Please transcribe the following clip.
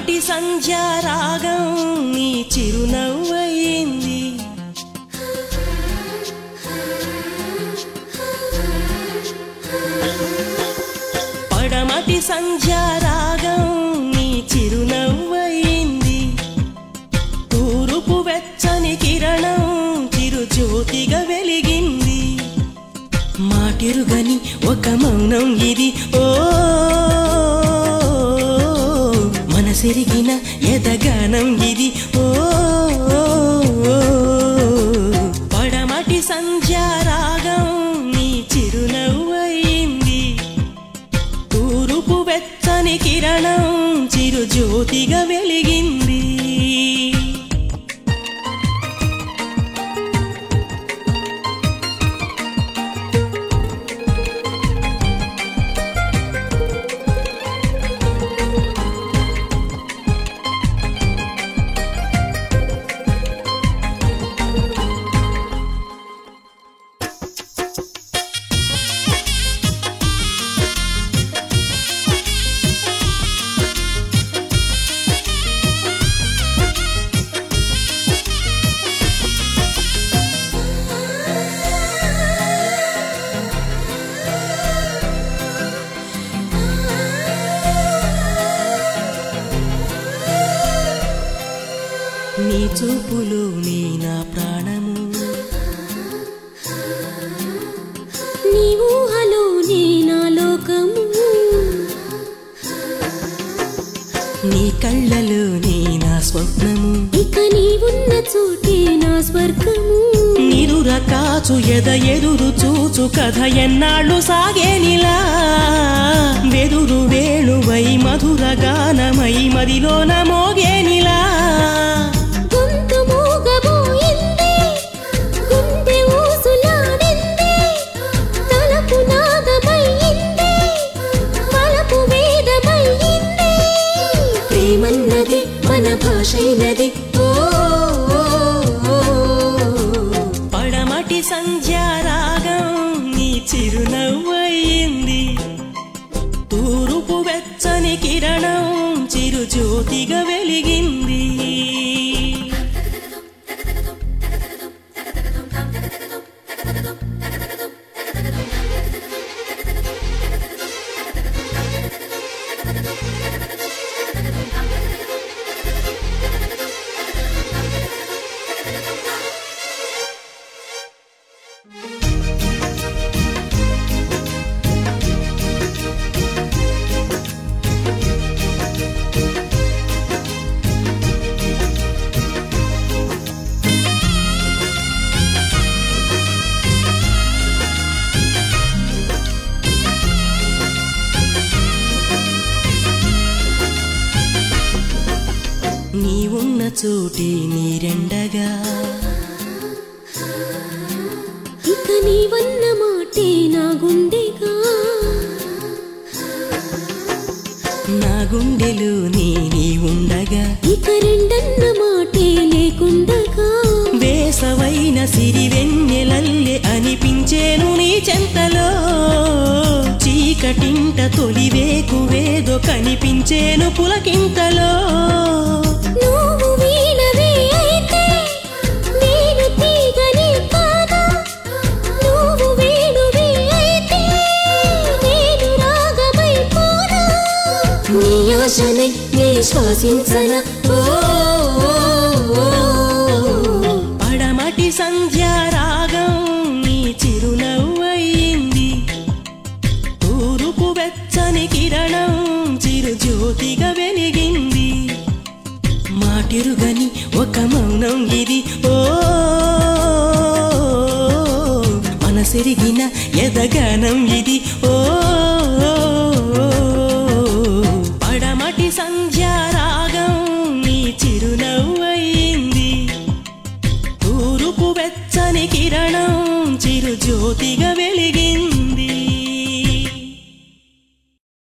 పడమటి సంధ్యారాగం నీ చిరునవ్వయింది పడమటి సంధ్యారాగం నీ చిరునవ్వయింది తూరుపు వెచ్చని కిరణం చిరుజ్యోతిగా వెలిగింది మాటిరుగని ఒక మౌనం ఇది ఓ మనసెరిగిన ఎదగానం ఇది ఓ పడమటి సంధ్యారాగం నీ చిరునవ్వయింది తూరుపు వెచ్చని కిరణం చిరుజ్యోతిగా వెలిగింది నీ చూపులు నీ నా ప్రాణము నీ ఊహలో నీ నా లోకము నీ కళ్ళలో నీ నా స్వప్నము ఇక నీ ఉన్న చోటే నా స్వర్గము నిరుర కాచు ఎద ఎదురు చూచు కథ ఎన్నాళ్ళు సాగేనిలా వెదురు వేణువై మధుర గానమై మదిలోన మోగేనిలా గొంతు మూగబోయింది గుండె ఊసులాడింది తలపు నాదమయ్యింది వలపు వేదమయ్యింది ప్రేమన్నది మన భాషైనది ఓ ఓ, ఓ, ఓ. పడమటి సంధ్యారాగం నీ చిరునవ్వయింది తూరుపు వెచ్చని కిరణం చిరుజ్యోతిగా వెలిగింది నీ ఉన్న చోటి నీరెండగా ఇక నీవన్న మాటే నా గుండెగా నా గుండెలో నీ నీ ఉండగా ఇక రెండన్న మాటే లేకుండగా వేసవైన సిరి వెన్నెలల్లె అనిపించేను నీ చెంతలో చీకటింట తొలివేకువేదో కనిపించేను పులకింతలో నువ్వు వీణవే అయితే నేను తీగని కాదా నువ్వు వేణువే అయితే నేను రాగమై పోనా నీ ఆశనై నే శ్వాసించన ఓ ఓ, ఓ, ఓ. పడమటి సంధ్యారాగం నీ చిరునవ్వయింది తూరుపు వెచ్చని కిరణం చిరుజ్యోతిగా వెలిగింది మాటిరుగని ఒక మౌనం ఇది ఓ మనసెరిగిన ఎదగానం ఇది ఓ పడమటి సంధ్యారాగం నీ చిరునవ్వయింది తూరుపు వెచ్చని కిరణం చిరుజ్యోతిగా వెలిగింది